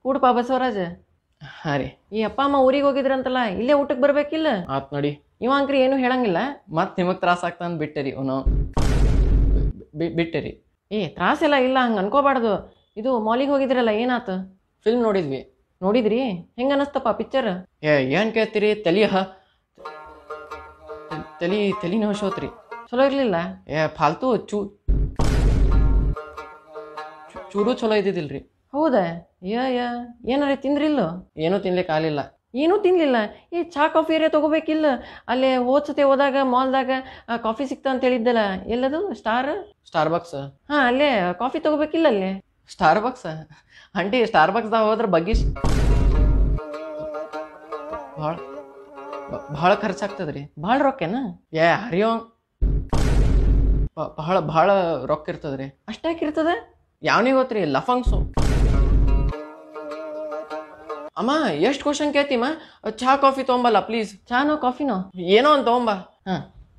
ಕೂಡಪ್ಪ ಬಸವರಾಜ ಹಾಂ ರೀ ಈ ಅಪ್ಪ ಅಮ್ಮ ಊರಿಗೆ ಹೋಗಿದ್ರಂತಲ್ಲ ಇಲ್ಲೇ ಊಟಕ್ಕೆ ಬರ್ಬೇಕಿಲ್ಲ ಆತ್ ನೋಡಿ ಇವ ಅಂಕ್ರಿ ಏನು ಹೇಳಂಗಿಲ್ಲ ಮತ್ತೆ ನಿಮಗೆ ತ್ರಾಸ ಆಗ್ತಾ ಅಂತ ಬಿಟ್ಟೆ ರೀ ಅವನು ಬಿಟ್ಟೆ ರೀ ಏ ತ್ರಾಸೆಲ್ಲ ಇಲ್ಲ ಹಂಗೆ ಅನ್ಕೋಬಾರ್ದು ಇದು ಮಾಲಿಗೆ ಹೋಗಿದ್ರಲ್ಲ ಏನಾತು ಫಿಲ್ಮ್ ನೋಡಿದ್ವಿ ನೋಡಿದ್ರಿ ಹೆಂಗ ಅನಸ್ತಪ್ಪ ಪಿಕ್ಚರ್ ಏ ಏನು ಕೇಳ್ತೀರಿ ತಲಿ ಹ ತಲಿ ತಲಿ ನೋಶೋತ್ರಿ ಚಲೋ ಇರ್ಲಿಲ್ಲ ಏ ಫಾಲ್ತು ಚೂ ಚೂ- ಚೂರು ಚಲೋ ಇದ್ದಿದ್ದಿಲ್ರಿ ಹೌದಾ ಯ ಯ ಏನಾರ ತಿಂದ್ರಿಲ್ಲೋ ಏನೂ ತಿನ್ಲಿಕ್ಕೆ ಆಗಲಿಲ್ಲ ಏನೂ ತಿನ್ಲಿಲ್ಲ ಈ ಚಹಾ ಕಾಫಿ ಏರೇ ತಗೋಬೇಕಿಲ್ಲ ಅಲ್ಲೇ ಹೋದ್ ಸತಿ ಹೋದಾಗ ಮಾಲ್ದಾಗ ಕಾಫಿ ಸಿಕ್ತ ಅಂತ ಹೇಳಿದ್ದಲ್ಲ ಎಲ್ಲದು ಸ್ಟಾರ್ ಸ್ಟಾರ್ ಬಕ್ಸ್ ಹಾ ಅಲ್ಲೇ ಕಾಫಿ ತಗೋಬೇಕಿಲ್ಲ ಅಲ್ಲೇ ಸ್ಟಾರ್ ಬಕ್ಸ್ ಆಂಟಿ ಸ್ಟಾರ್ ಬಕ್ಸ್ದಾಗ ಹೋದ್ರೆ ಬಗ್ಗೆ ಭಾಳ ಭಾಳ ಖರ್ಚಾಗ್ತದ್ರಿ ಭಾಳ ರೊಕ್ಕೇನ ಏ ಹರಿಯೋ ಭಾಳ ಭಾಳ ರೊಕ್ಕ ಇರ್ತದ್ರಿ ಅಷ್ಟಾಕಿರ್ತದ ಯಾವನಿಗೆ ಗೊತ್ತ್ರಿ ಲಫಂಗ್ಸು ಅಮ್ಮ ಎಷ್ಟು ಕ್ವಶನ್ ಕೇಳ್ತೀಮ್ಮ ಚಹಾ ಕಾಫಿ ತೊಗೊಂಬಲ್ಲ ಪ್ಲೀಸ್ ಚಾನೋ ಕಾಫಿನೋ ಏನೋ ಅಂತ ತೊಗೊಂಬ ಹಾ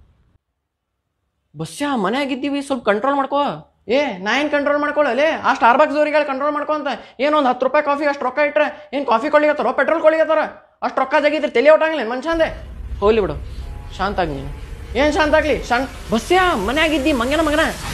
ಬಸ್ಸಾ ಮನ್ಯಾಗಿದ್ದೀವಿ ಸ್ವಲ್ಪ ಕಂಟ್ರೋಲ್ ಮಾಡ್ಕೋ ಏ ನಾ ಏನು ಕಂಟ್ರೋಲ್ ಮಾಡ್ಕೊಳ್ಳಲೆ ಆ ಸ್ಟಾರ್ ಬಾಕ್ಸ್ ದವ್ರಿಗೆ ಕಂಟ್ರೋಲ್ ಮಾಡ್ಕೊ ಅಂತ ಏನು ಒಂದು ಹತ್ತು ರೂಪಾಯಿ ಕಾಫಿ ಅಷ್ಟು ರೊಕ್ಕ ಇಟ್ರೆ ಏನು ಕಾಫಿ ಕೊಡ್ಲಿಕತ್ತಾರೋ ಪೆಟ್ರೋಲ್ ಕೊಡ್ಲಿಕತ್ತಾರ ಅಷ್ಟು ರೊಕ್ಕ ಜಗಿದ್ರೆ ತಲೆ ಹೊಟ್ಟಂಗಿಲ್ಲ ಮನುಷ್ಯಂದೆ ಹೋಗ್ಲಿ ಬಿಡು ಶಾಂತ ಆಗಿ ನೀನು ಏನು ಶಾಂತ ಆಗ್ಲಿ ಶಾಂತ ಬಸ್ಸ್ಯಾ ಮನ್ಯಾಗಿದ್ದಿ ಮಂಗನ ಮಗನ